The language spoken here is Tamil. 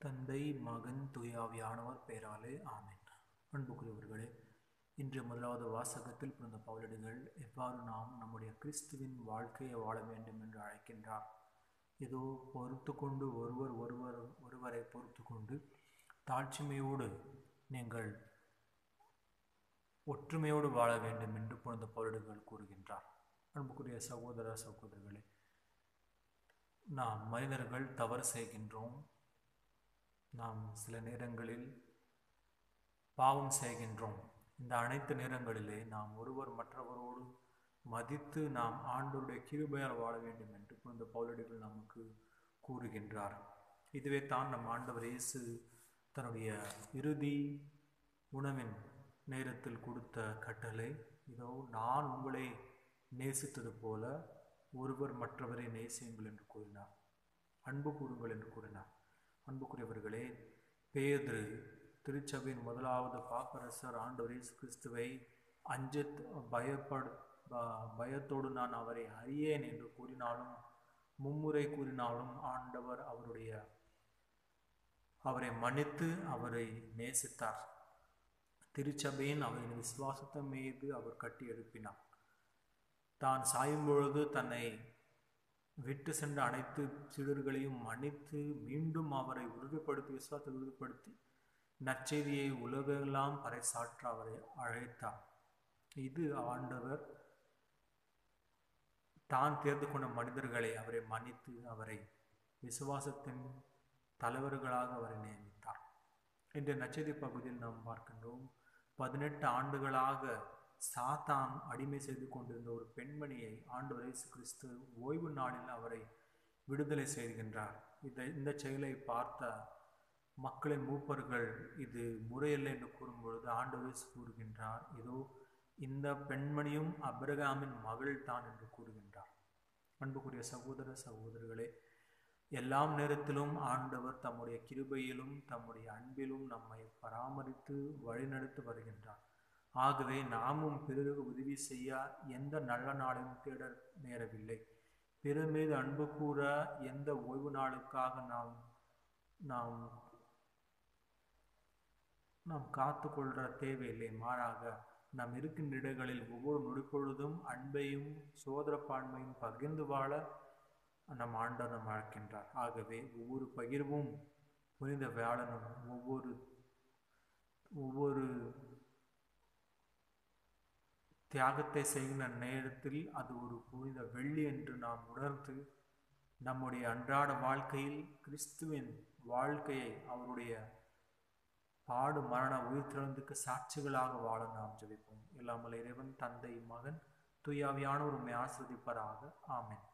தந்தை மகன் தூயாவியானவர் பெயராலே ஆமென் அன்புக்குரியவர்களே இன்று முதலாவது வாசகத்தில் பிறந்த பவுலடிகள் எவ்வாறு நாம் நம்முடைய கிறிஸ்துவின் வாழ்க்கையை வாழ வேண்டும் என்று அழைக்கின்றார் இதோ பொறுத்து கொண்டு ஒருவர் ஒருவர் ஒருவரை பொறுத்து கொண்டு தாழ்ச்சிமையோடு நீங்கள் ஒற்றுமையோடு வாழ வேண்டும் என்று புனித பவுலடிகள் கூறுகின்றார் அன்புக்குரிய சகோதர சகோதரர்களே நாம் மனிதர்கள் தவறு செய்கின்றோம் நாம் சில நேரங்களில் பாவம் செய்கின்றோம் இந்த அனைத்து நேரங்களிலே நாம் ஒருவர் மற்றவரோடு மதித்து நாம் ஆண்டோருடைய கிருபையால் வாழ வேண்டும் என்று புனித பவுலடிகள் நமக்கு கூறுகின்றார் இதுவே தான் நம் ஆண்டவர் இயேசு தன்னுடைய இறுதி உணவின் நேரத்தில் கொடுத்த கட்டளை இதோ நான் உங்களை நேசித்தது போல ஒருவர் மற்றவரை நேசியுங்கள் என்று கூறினார் அன்பு கூறுங்கள் என்று கூறினார் அன்புக்குரியவர்களே பேதுரு திருச்சபையின் முதலாவது பாப்பரசர் ஆண்டவர் இயேசு கிறிஸ்துவை அஞ்ச பயப்படு பயத்தோடு நான் அவரை அறியேன் என்று கூறினாலும் மும்முறை கூறினாலும் ஆண்டவர் அவருடைய அவரை மன்னித்து அவரை நேசித்தார் திருச்சபையின் அவரின் விசுவாசத்தின் மீது அவர் கட்டி எழுப்பினார் தான் சாயும் பொழுது தன்னை விட்டு சென்ற அனைத்து சிலர்களையும் மன்னித்து மீண்டும் அவரை உறுதிப்படுத்தி விசுவாசத்தை உறுதிப்படுத்தி நற்செய்தியை உலகெல்லாம் பறைசாற்ற அவரை அழைத்தார் இது ஆண்டவர் தான் தேர்ந்து கொண்ட மனிதர்களை அவரை மன்னித்து அவரை விசுவாசத்தின் தலைவர்களாக அவரை நியமித்தார் இந்த நச்செய்தி பகுதியில் நாம் பார்க்கின்றோம் பதினெட்டு ஆண்டுகளாக சாத்தான் அடிமை செய்து கொண்டிருந்த ஒரு பெண்மணியை ஆண்டு இயேசு கிறிஸ்து ஓய்வு நாளில் அவரை விடுதலை செய்கின்றார் இந்த இந்த செயலை பார்த்த மக்களின் மூப்பர்கள் இது முறையில்லை என்று கூறும்பொழுது ஆண்டு இயேசு கூறுகின்றார் இதோ இந்த பெண்மணியும் அபிரகாமின் மகள் தான் என்று கூறுகின்றார் அன்புக்குரிய சகோதர சகோதரர்களே எல்லாம் நேரத்திலும் ஆண்டவர் தம்முடைய கிருபையிலும் தம்முடைய அன்பிலும் நம்மை பராமரித்து வழிநடத்தி வருகின்றார் ஆகவே நாமும் பிறருக்கு உதவி செய்ய எந்த நல்ல நாளையும் தேட நேரவில்லை பிறர் மீது அன்பு கூற எந்த ஓய்வு நாளுக்காக நாம் நாம் நாம் காத்து கொள்கிற தேவையில்லை மாறாக நாம் இருக்கின்ற இடங்களில் ஒவ்வொரு நொடிப்பொழுதும் அன்பையும் சோதரப்பான்மையும் பகிர்ந்து வாழ நம் ஆண்டவர் நம் அழைக்கின்றார் ஆகவே ஒவ்வொரு பகிர்வும் புனித வியாழனும் ஒவ்வொரு ஒவ்வொரு தியாகத்தை செய்கின்ற நேரத்தில் அது ஒரு புனித வெள்ளி என்று நாம் உணர்ந்து நம்முடைய அன்றாட வாழ்க்கையில் கிறிஸ்துவின் வாழ்க்கையை அவருடைய பாடு மரண உயிர்த்திறந்துக்கு சாட்சிகளாக வாழ நாம் ஜெபிப்போம் இல்லாமல் இறைவன் தந்தை மகன் துயாவியான ஒரு ஆஸ்வதிப்பராக ஆமேன்